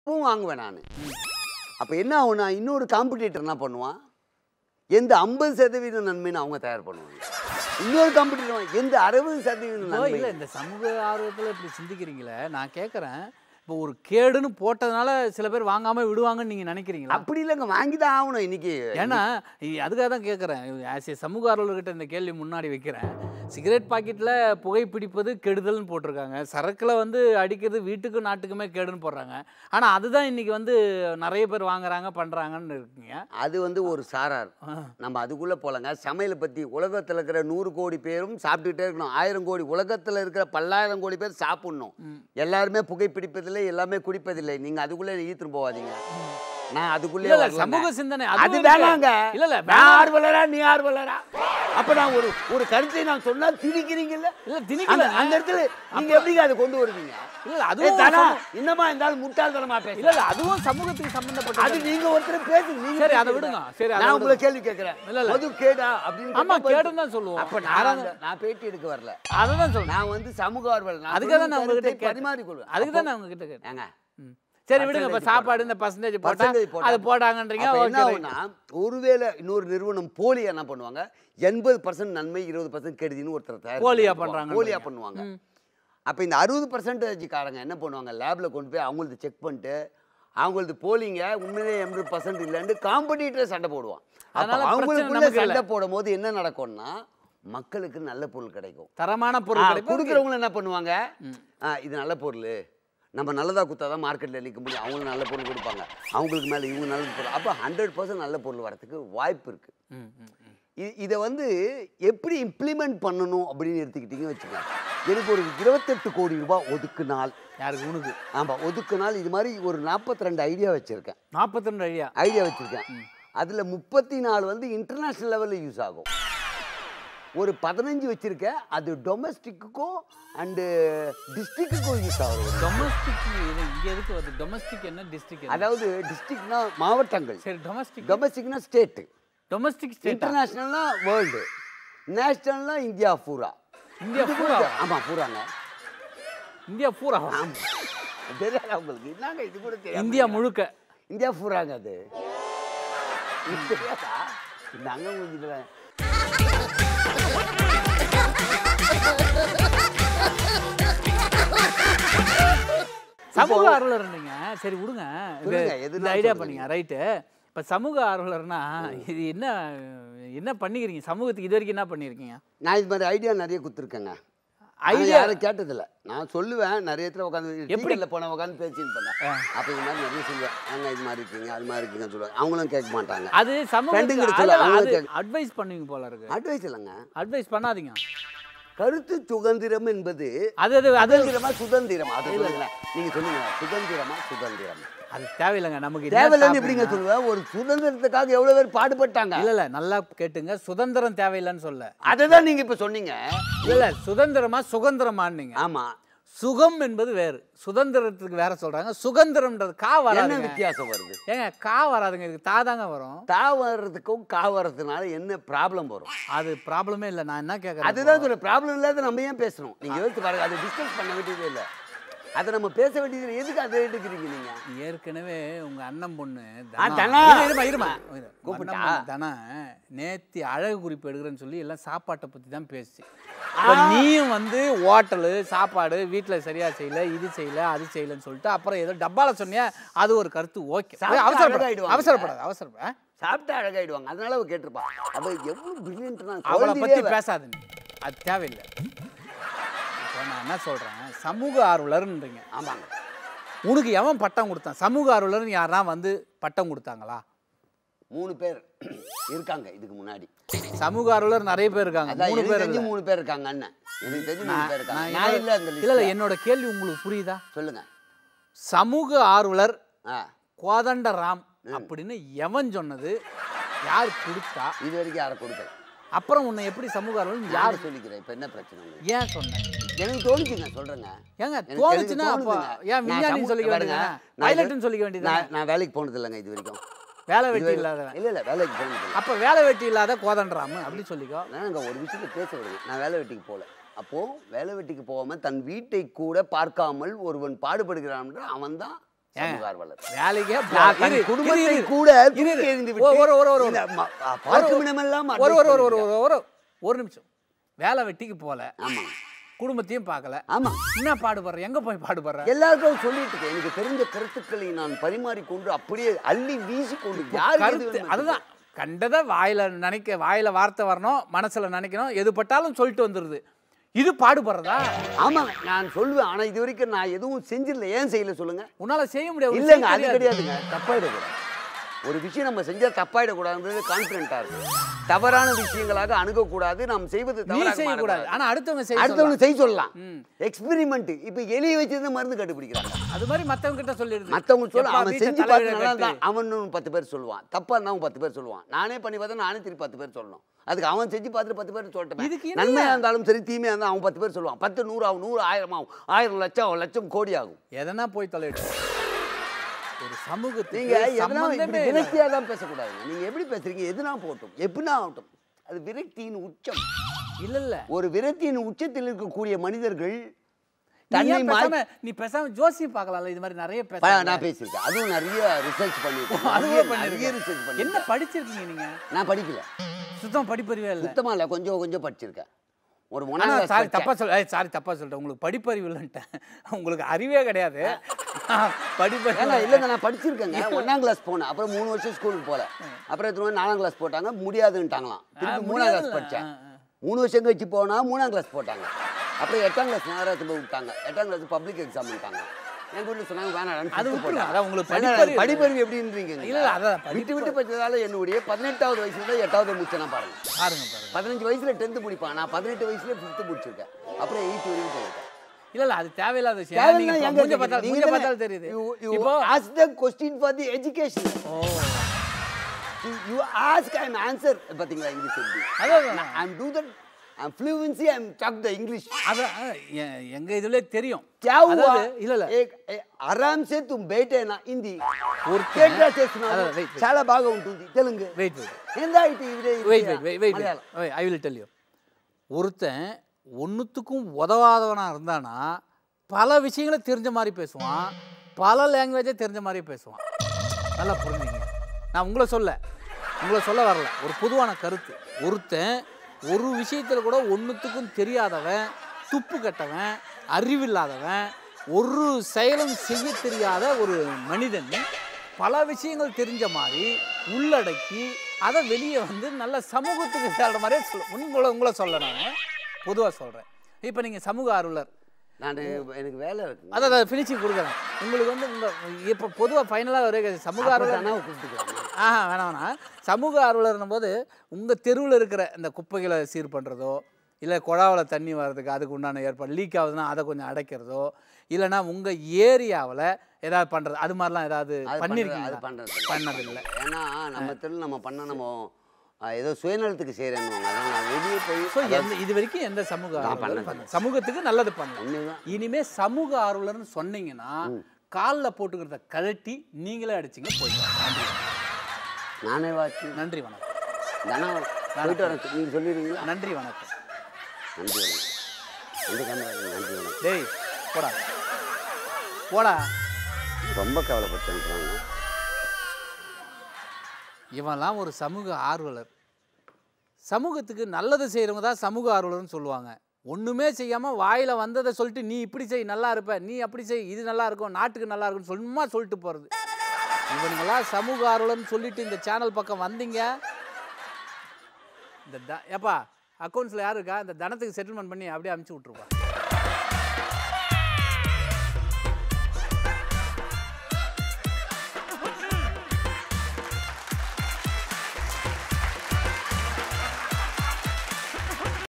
இப்பவும் வாங்குவேன் நான் அப்போ என்ன ஆகும்னா இன்னொரு காம்படிட்டர் என்ன பண்ணுவான் எந்த ஐம்பது சதவீதம் நன்மைன்னு அவங்க தயார் பண்ணுவாங்க இன்னொரு காம்படிட்டர் எந்த அறுபது சதவீதம் இப்போ நன்மை இல்லை இந்த சமூக ஆர்வத்தில் இப்படி சிந்திக்கிறீங்களே நான் கேட்குறேன் இப்போ ஒரு கேடுன்னு போட்டதுனால சில பேர் வாங்காம விடுவாங்கன்னு நீங்கள் நினைக்கிறீங்களா அப்படி இல்லைங்க வாங்கி தான் ஆகணும் இன்னைக்கு ஏன்னா இ- அதுக்காக தான் கேட்குறேன் ஆஸ் ஏ சமூக ஆர்வலர்கிட்ட இந்த கேள்வி முன்னாடி வைக்கிறேன் சிகரெட் பாக்கெட்டில் புகைப்பிடிப்பது கெடுதல்னு போட்டிருக்காங்க சரக்கில் வந்து அடிக்கிறது வீட்டுக்கும் நாட்டுக்குமே கேடுன்னு போடுறாங்க ஆனால் அதுதான் இன்னைக்கு வந்து நிறைய பேர் வாங்குறாங்க பண்ணுறாங்கன்னு இருக்குங்க அது வந்து ஒரு சாரார் நம்ம அதுக்குள்ளே போலங்க சமையலை பற்றி உலகத்தில் இருக்கிற நூறு கோடி பேரும் சாப்பிட்டுக்கிட்டே இருக்கணும் ஆயிரம் கோடி உலகத்தில் இருக்கிற பல்லாயிரம் கோடி பேர் சாப்பிடணும் எல்லாருமே புகைப்பிடிப்பதில்லை எல்லாமே குடிப்பதில்லை நீங்கள் அதுக்குள்ளே ஈத்துட்டு போகாதீங்க நான் அதுக்குள்ளே இல்ல, இல்ல, வரலங்க. சமூக சிந்தனை அது அதுவும் இருக்கு. வேணாங்க இல்ல, இல்ல, நான் வேணாம். ஆர்வலரா நீ ஆர்வலரா அப்ப நான் ஒரு ஒரு கருத்தை நான் சொன்னா திணிக்கிறீங்கல்ல இல்ல, திணிக்கல. அந்த- அந்த இடத்துல நீங்க எப்படிங்க அதை கொண்டு வருவீங்க இல்ல, இல்ல, ஏய், அதுவும் தானா, சமூக- இன்னமா இருந்தாலும் முட்டாள்தனமா பேச இல்ல இல்ல அதுவும் சமூகத்துக்கு அது சம்பந்தப்பட்டது நீங்க ஒருத்தர் பேசுங்க நீங்க சரி, அதை பேசுங்க. விடுங்க. சரி, அதை நான் உங்களை விடுங்க. கேள்வி கேட்கிறேன் இல்ல, இல்ல. மது கேடா அப்படின்னு ஆமா, கேட்டா பதில் கேடுன்னு தான் சொல்லுவோம். அப்ப நான் யாராவது- அந்த- நான் பேட்டி எடுக்க வரல அதை தான் சொல்றேன் நான் வந்து சமூக ஆர்வலர் நான் அதுக்காக தான் சொல்லும் நான் உங்ககிட்ட கருத்தை கேட்டேன் பரிமாறிக்கொள்வேன் அதுக்கு தான் அப்போ- நான் உங்ககிட்ட கேட்டேன் ஏங்க ம். சரி விடுங்க இப்ப Percentage சாப்பாடு இந்த பர்சன்டேஜ் போட்டா percentage போட்டா- அது போட்டாங்கன்றீங்க அப்ப ஓகே என்ன ஆகும்னா ஒருவேளை இன்னொரு நிறுவனம் போலி என்ன பண்ணுவாங்க எண்பது பர்சன்ட் நன்மை இருபது பர்சன்ட் கெடுதின்னு ஒருத்தர் தயார் போலியா பண்ணிடுவாங்க. பண்றாங்கன்றீங்க. போலியா பண்ணுவாங்க அப்போ இந்த அறுபது பர்சன்டேஜ் காரங்க என்ன பண்ணுவாங்க லேபில் கொண்டு போய் அவங்களது செக் பண்ணிட்டு அவங்களது போலிங்க உண்மையிலே எண்பது பர்சன்ட் இல்லைன்னு காம்படிட்டர் சண்டை போடுவான் அப்போ அதனால பிரச்சனை அவங்களுக்குள்ள நமக்கு இல்ல. சண்டை போடும் போது என்ன நடக்கும்னா மக்களுக்கு நல்ல பொருள் கிடைக்கும் தரமான ஆ, பொருள் கிடைக்கும் கொடுக்குறவங்க என்ன பண்ணுவாங்க ஆ, இது நல்ல பொருள் நம்ம நல்லதாக கொடுத்தா தான் மார்க்கெட்டில் நிற்க முடியும் அவங்களும் நல்ல பொருள் கொடுப்பாங்க அவங்களுக்கு மேலே இவங்க நல்ல பொருள் அப்போ ஹண்ட்ரட் பர்சன்ட் நல்ல பொருள் வரதுக்கு வாய்ப்பு இருக்குது ம், ம், ம். இதை வந்து எப்படி இம்ப்ளிமெண்ட் பண்ணணும் அப்படின்னு எடுத்துக்கிட்டீங்கன்னு வச்சுக்கோங்க எனக்கு ஒரு இருபத்தெட்டு கோடி ரூபாய் ஒதுக்குனால் யாருக்கு உனக்கு ஆமாம் ஒதுக்குனால் இது மாதிரி ஒரு நாற்பத்தி ரெண்டு ஐடியா வச்சுருக்கேன் நாற்பத்தி ரெண்டு ஐடியா ஐடியா வச்சுருக்கேன் அதில் முப்பத்தி நாலு வந்து இன்டர்நேஷ்னல் லெவலில் யூஸ் ஆகும் ஒரு பதினஞ்சு வச்சுருக்கேன் அது டொமஸ்டிக்குக்கும் அண்டு டிஸ்ட்ரிக்ட்டுக்கும் யூஸ் ஆகும் டொமஸ்டிக் இங்க எதுக்கு வருது டொமஸ்டிக் என்ன டிஸ்ட்ரிக்ட் அதாவது டிஸ்ட்ரிக்ட்னா மாவட்டங்கள் சரி டொமஸ்டிக் டொமஸ்டிக்னா ஸ்டேட்டு டொமஸ்டிக் ஸ்டேட் இன்டர்நேஷ்னல்னா வேர்ல்டு நேஷ்னல்னா இந்தியா பூரா இந்தியா இது பூரா? கூட- ஆமா பூராங்க இந்தியா பூரா ஆமா தெரியாதா உங்களுக்கு என்னங்க இது கூட தெரியாது இந்தியா முழுக்க இந்தியா பூராங்க அது இது தெரியாதா நாங்க உங்களுக்கு சமூக ஆர்வலர் இருந்தீங்க சரி விடுங்க இது- சொல்லுங்க, எதுனாலும் இந்த ஐடியா சொல்லுங்க. பண்ணீங்க ரைட்டு இப்போ சமூக ஆர்வலர்னா இது என்ன என்ன பண்ணிக்கிறீங்க சமூகத்துக்கு இது வரைக்கும் என்ன பண்ணியிருக்கீங்க நான் இது மாதிரி ஐடியா நிறைய கொடுத்துருக்கேங்க Idea- ஐடியா யாரும் கேட்டதில்ல நான் சொல்லுவேன் நிறைய இடத்துல உட்காந்து எப்படி? எப்படி போன உட்காந்து பேசின்னு பண்ணேன் அப்போ இது மாதிரி நிறைய சொல்லுவேன் நாங்க இது மாதிரி இருக்கீங்க அது மாதிரி இருக்கீங்கன்னு சொல்லுவேன் அவங்களும் கேட்க மாட்டாங்க அது சமூக Friend-ங்கிட்ட சொல்ல, அவங்களும் கேட்க- அட்வைஸ் பண்ணுவீங்க போல இருக்கு அட்வைஸ் இல்லைங்க அட்வைஸ் பண்ணாதீங்க கருத்து சுதந்திரம் என்பது அது அது அது சுதந்திரமா சுதந்திரமா அது சொல்லுங்களேன் நீங்க சொல்லுங்க சுதந்திரமா சுதந்திரம் அது தேவையில்லைங்க நமக்கு என்ன தேவையில்லைன்னு எப்படிங்க சாப்பிடுங்க? சொல்லுவேன் ஒரு சுதந்திரத்துக்காக எவ்வளவு பேர் பாடுபட்டாங்க இல்ல இல்ல நல்லா கேட்டுங்க சுதந்திரம் தேவையில்லைன்னு சொல்ல அதை தான் நீங்க இப்ப சொன்னீங்க இல்ல இல்ல சுதந்திரமா சுதந்திரமான்னீங்க ஆமா சுகம் என்பது வேறு சுதந்திரத்துக்கு வேற சொல்றாங்க சுதந்திரம்ன்றது கா என்ன வராதுங்க வித்தியாசம் வருது ஏங்க கா வராதுங்க இதுக்கு தா தாங்க வரும் தா வர்றதுக்கும் கா வர்றதுனால என்ன ப்ராப்ளம் வரும் அது ப்ராப்ளமே இல்லை நான் என்ன கேட்குறேன் அதுதான் சொல்ல ப்ராப்ளம் இல்லாத நம்ம ஏன் பேசணும் நீங்க யோசிச்சு பாருங்க அதை டிஸ்கஸ் பண்ண வேண்டியதே இல்லை அதை நம்ம பேச வேண்டியது இல்லை. எதுக்கு அதை எடுக்கிறீங்க நீங்க ஏற்கனவே உங்க அண்ணன் பொண்ணு ஆ, தனா- தனா. இரு, இருமா இருமா இரு. உங்க கூப்பிட்டா? அண்ணன் பொண்ணு தனா நேத்தி அழகு குறிப்பு எடுக்கிறேன்னு சொல்லி எல்லாம் சாப்பாட்டை பத்தி தான் பேசி இப்ப நீயும் வந்து ஹோட்டலு சாப்பாடு வீட்டில் சரியா செய்யல இது செய்யல அது செய்யலன்னு சொல்லிட்டு அப்புறம் ஏதோ டப்பால சொன்னியா அது ஒரு கருத்து ஓகே சாப்பிட்டா அவசரப்படாது அழகாயிடுவாங்க. அவசரப்படாது அவசரப்பட சாப்பிட்டா அழகாயிடுவாங்க அதனால அவ கேட்டிருப்பா அவ எவ்வளவு பிரில்லியன்ட்னா அவளை பத்தி பேசாத நீ அது தேவையில்லை இப்போ நான் என்ன சொல்றேன் சமூக ஆர்வலர்ன்றீங்க ஆமாங்க உனக்கு எவன் பட்டம் கொடுத்தான் சமூக ஆர்வலர்னு யாரா வந்து பட்டம் கொடுத்தாங்களா மூணு பேர் இருக்காங்க இதுக்கு முன்னாடி சமூக ஆர்வலர் நிறைய பேர் இருக்காங்க அதான் மூணு எனக்கு பேர் தெரிஞ்சு இல்ல. மூணு பேர் இருக்காங்க அண்ணன் எனக்கு தெரிஞ்சு மூணு நான் பேர் இருக்காங்க நான் நான் என்னோட- இல்ல அந்த இல்ல இல்ல லிஸ்ட்ல என்னோட கேள்வி உங்களுக்கு புரியுதா சொல்லுங்க சமூக ஆர்வலர் ஆ கோதண்டராம் அப்படின்னு எவன் சொன்னது யார் கொடுத்தா இது வரைக்கும் யாரை கொடுக்கல அப்புறம் உன்னை எப்படி சமூக ஆர்வலர் யார் யார் சொல்லிக்கிறேன் இப்போ என்ன பிரச்சனை உங்களுக்கு ஏன் சொன்னேன் எனக்கு தோணுச்சுங்க சொல்றேங்க ஏங்க எனக்கு- தோணுச்சுன்னா எனக்கு அப்போ தோணுதுங்க. ஏன் நான் விஞ்ஞானின்னு சமூக- சொல்லிக்க பாருங்க, வேண்டியது நான் பைலட்னு சொல்லிக்க வேண்டியது நான் நான் வேலைக்கு போனது இல்லைங்க இது வரைக்கும் வேலை இது வெட்டி வரை- இல்லாதவன் இல்ல இல்ல வேலைக்கு போனது இல்லை அப்ப வேலை வெட்டி இல்லாத கோதண்டராம அப்படி சொல்லிக்கோ நாங்கள் ஒரு விஷயத்தை பேச விடுங்க நான் வேலை வெட்டிக்கு போகல அப்போ வேலை வெட்டிக்கு போகாம தன் வீட்டை கூட பார்க்காமல் ஒருவன் பாடுபடுகிறான் அவன் தான் சமூக ஆர்வலர் வேலைக்கே போ- நான் தன் இரு, இரு, குடும்பத்தை இரு, கூட இரு, தூக்கி இரு. எறிந்து ஒரு- விட்டு ஒரு ஒரு ஒரு இந்த ம- அ, பார்க்கும் இடமெல்லாம் ஒரு ஒரு ஒரு advice ஒரு பண்ணிருக்காங்க. ஒரு ஒரு நிமிஷம் வேலை வெட்டிக்கு போல ஆமா குடும்பத்தையும் பார்க்கல ஆமா என்ன பாடுபடுற எங்க போய் பாடுபடுற எல்லாருக்கும் சொல்லிட்டு இருக்கேன் எனக்கு தெரிஞ்ச கருத்துக்களை நான் பரிமாறிக்கொண்டு அப்படியே அள்ளி வீசிக்கொண்டு யாருக்கு எது கருத்து வேணுமோ அதுதான் கண்டதை வாயில நினைக்க வாயில வார்த்தை வரணும் மனசுல நினைக்கணும் எது பட்டாலும் சொல்லிட்டு வந்துருது இது பாடுபடுறதா ஆமா நான் சொல்லுவேன் ஆனா இது வரைக்கும் நான் எதுவும் செஞ்சிடல ஏன் செய்யல சொல்லுங்க உன்னால செய்ய முடியாது உனக்கு இல்லைங்க செய்ய அது தெரியாது. கிடையாதுங்க தப்பாயிடக்கூடாது ஒரு விஷயம் நம்ம செஞ்சா தப்பாயிடக்கூடாதுன்றது கான்ஃபிடென்ட்டா இருக்கும் தவறான விஷயங்களாக அணுகக்கூடாது நாம் செய்வது நீ தவறாக செய்யக்கூடாது மாறக்கூடாது. ஆனா அடுத்தவங்க செய்ய அடுத்தவங்க சொல்லலாம். செய்ய சொல்லலாம் ம். எக்ஸ்பெரிமெண்ட் இப்ப எலியை வச்சிருந்து மருந்து கண்டுபிடிக்கிறாங்க அது மாதிரி மத்தவங்க கிட்ட சொல்லிடுது மத்தவங்க சொல்ல எப்பா அவன் வீட்டை செஞ்சு தலையில பார்த்து நல்லா கட்டு. இருந்தா அவன் இன்னும் பத்து பேர் சொல்லுவான் தப்பா இருந்தா அவன் பத்து பேர் சொல்லுவான் நானே பண்ணி பார்த்தா நானே திருப்பி பத்து பேர் சொல்லணும் அதுக்கு அவன் செஞ்சு பார்த்துட்டு பத்து பேர் இதுக்கு சொல்லிட்டேன் என்ன? நன்மையா இருந்தாலும் சரி தீமையா இருந்தாலும் அவன் பத்து பேர் சொல்லுவான் பத்து நூறு ஆகும் நூறு ஆயிரம் ஆகும் ஆயிரம் லட்சம் லட்சம் கோடி ஆகும் எதனா போய் தொலைட்டு ஒரு சமூகத்துக்கு நீங்க எதனா சம்பந்தமே இப்படி இல்லை. விரக்தியா தான் பேசக்கூடாதுங்க நீங்க எப்படி பேசுறீங்க எதுனா போகட்டும் எப்படினா ஆகட்டும் அது விரக்தியின் உச்சம் இல்ல இல்ல ஒரு விரக்தியின் உச்சத்தில் இருக்கக்கூடிய மனிதர்கள் நீ தன்னை ஏன் மாய் பேசாம நீ பேசாம ஜோசியம் பார்க்கலாம்ல இது மாதிரி நிறைய ப- பேச நான் பேசியிருக்கேன் அதுவும் நிறைய ரிசர்ச் பண்ணியிருக்கேன் அதுவே நிறைய- பண்ணிருக்கேன். நிறைய ரிசர்ச் என்ன பண்ணியிருக்கேன் படிச்சிருக்கீங்க நீங்க நான் படிக்கல சுத்தம் படிப்பறிவே இல்லை சுத்தமா இல்ல கொஞ்சம் கொஞ்சம் படிச்சிருக்கேன் ஒரு ஆனா ஒன்னாம் சாரி கிளாஸ் தப்பா சொல் சாரி தப்பா சொல்லிட்டேன் உங்களுக்கு படிப்பறிவு இல்லைன்ட்டேன் உங்களுக்கு அறிவே கிடையாது படிப்பறிவு ஏன்னா இல்லைங்க நான் படிச்சிருக்கேங்க ஒன்னாம் கிளாஸ் போனேன் அப்புறம் மூணு வருஷம் ஸ்கூலுக்கு போல அப்புறம் எத்தனை நாலாம் கிளாஸ் போட்டாங்க முடியாதுன்ட்டாங்களாம் திருப்பி மூணாம் கிளாஸ் முடியாதுல்ல. படித்தேன் ஆ, ஆ. மூணு வருஷம் கழிச்சு போனா மூணாம் கிளாஸ் போட்டாங்க அப்புறம் எட்டாம் கிளாஸ் நேராக திரும்ப விட்டாங்க எட்டாம் கிளாஸ் பப்ளிக் எக்ஸாம் விட்டாங்க எங்க வீட்டில் சொன்னாங்க வேணாம் அது விட்டுருங்க. அதான் உங்களுக்கு படிப்பறிவு படிப்பறிவு படிப்பறிவு எப்படின்றீங்க இல்ல, இல்ல, அதான் விட்டு விட்டு படிச்சதால என்னுடைய பதினெட்டாவது வயசுல தான் எட்டாவது முடிச்சேனா பாருங்க பாருங்க பாருங்க பதினஞ்சு வயசுல டென்த்து முடிப்பான் நான் பதினெட்டு வயசுல ஃபிஃப்த்து முடிச்சிருக்கேன் அப்புறம் எயித்து வரைக்கும் போயிருக்கேன் இல்ல இல்ல அது தேவையில்லாத விஷயம் ஏன்னா நீங்க இப்ப மூஞ்ச பார்த்தா மூஞ்ச பார்த்தாலும் தெரியுது இப்போ இப்போ ask the question for the education oh you, you ask I'm answer பாத்தீங்களா இங்கிலீஷ் எப்படி அதான் I'm do that I'm fluency I'm talk the English அதான் எ- எங்க இதுல தெரியும் क्या हुआ அதாவது இல்ல இல்ல एक ए- आराम से तुम बैठे ना हिंदी ஒரு కేట్రా చేస్తున్నావు అదే, wait, wait. చాలా బాగా ఉంటుంది తెలుగు வெயிட் வெயிட் ఏందా ఇటు ఇదే wait wait wait wait Malayalam I will tell you ஒருத்தன் ஒன்றுத்துக்கும் உதவாதவனாக இருந்தானா பல விஷயங்களை தெரிஞ்ச மாதிரி பேசுவான் பல லாங்குவேஜை தெரிஞ்ச மாதிரி பேசுவான் நல்லா புரிஞ்சுங்க நான் உங்களை சொல்ல உங்களை சொல்ல வரல ஒரு பொதுவான கருத்து ஒருத்தன் ஒரு விஷயத்தில் கூட ஒன்றுத்துக்கும் தெரியாதவன் துப்பு கட்டவன் அறிவில்லாதவன் ஒரு செயலும் செய்ய தெரியாத ஒரு மனிதன் பல விஷயங்கள் தெரிஞ்ச மாதிரி உள்ளடக்கி அதை வெளியே வந்து நல்ல சமூகத்துக்கு சேர்ற மாதிரியே சொல்ல உங்களை உங்களை சொல்ல நான் பொதுவாக சொல்கிறேன் இப்போ நீங்கள் சமூக ஆர்வலர் நான் எனக்கு வேலை இருக்கு அதை அதை ஃபினிஷிங் கொடுக்குறேன் உங்களுக்கு வந்து உங்கள் இப்போ பொதுவாக ஃபைனலாக ஒரே கேள்வி. சமூக ஆர்வலர் தானே கூப்பிட்டுக்கலாம் ஆஹா வேணாம் வேணாம் சமூக ஆர்வலர்னும் போது உங்கள் தெருவில் இருக்கிற இந்த குப்பைகளை சீர் பண்ணுறதோ இல்லை குழாவில் தண்ணி வர்றதுக்கு அதுக்கு உண்டான ஏற்பாடு லீக் ஆகுதுன்னா அதை கொஞ்சம் அடைக்கிறதோ இல்லைன்னா உங்கள் ஏரியாவில் ஏதாவது பண்ணுறது அது மாதிரிலாம் ஏதாவது அது பண்றது- அது பண்ணியிருக்கீங்களா பண்றது இல்ல. பண்ணதில்லை ஏன்னா நம்ம தெருவில் நம்ம பண்ண நம்ம ஆ, ஏதோ சுயநலத்துக்கு செய்கிறேன்னு அதனால் நான் வெளியே போய் ஸோ எந்த இது வரைக்கும் எந்த சமூக ஆர்வலரும் பண்ணது பண்ணல. சமூகத்துக்கு நல்லது பண்ணலாம் ஒண்ணுதான். இனிமே சமூக ஆர்வலர்னு சொன்னீங்கன்னா காலில் போட்டுக்கிறத கழட்டி நீங்களே அடிச்சிங்க போயிட்டு வாங்க. நன்றி நானே வாச்சு நன்றி வணக்கம் தானே போயிட்டு வரேன் நீங்கள் சொல்லிடுவீங்களா நன்றி வணக்கம் நன்றி வணக்கம் எந்த கேமரா நன்றி வணக்கம் டேய் போடா போடா ரொம்ப கவலைப்பட்டுறாங்க இவன்லாம் ஒரு சமூக ஆர்வலர் சமூகத்துக்கு நல்லது செய்கிறவங்க தான் சமூக ஆர்வலர்னு சொல்லுவாங்க ஒன்றுமே செய்யாமல் வாயில் வந்ததை சொல்லிட்டு நீ இப்படி செய் நல்லா இருப்ப நீ அப்படி செய் இது நல்லா இருக்கும் நாட்டுக்கு நல்லா இருக்கும்னு சும்மா சொல்லிட்டு போகிறது இவனுங்களாம் சமூக ஆர்வலர்னு சொல்லிட்டு இந்த சேனல் பக்கம் வந்தீங்க இந்த த ஏப்பா அக்கௌண்ட்ஸில் யார் இருக்கா இந்த தனத்துக்கு செட்டில்மெண்ட் பண்ணி அப்படியே அமுச்சு விட்ருப்பா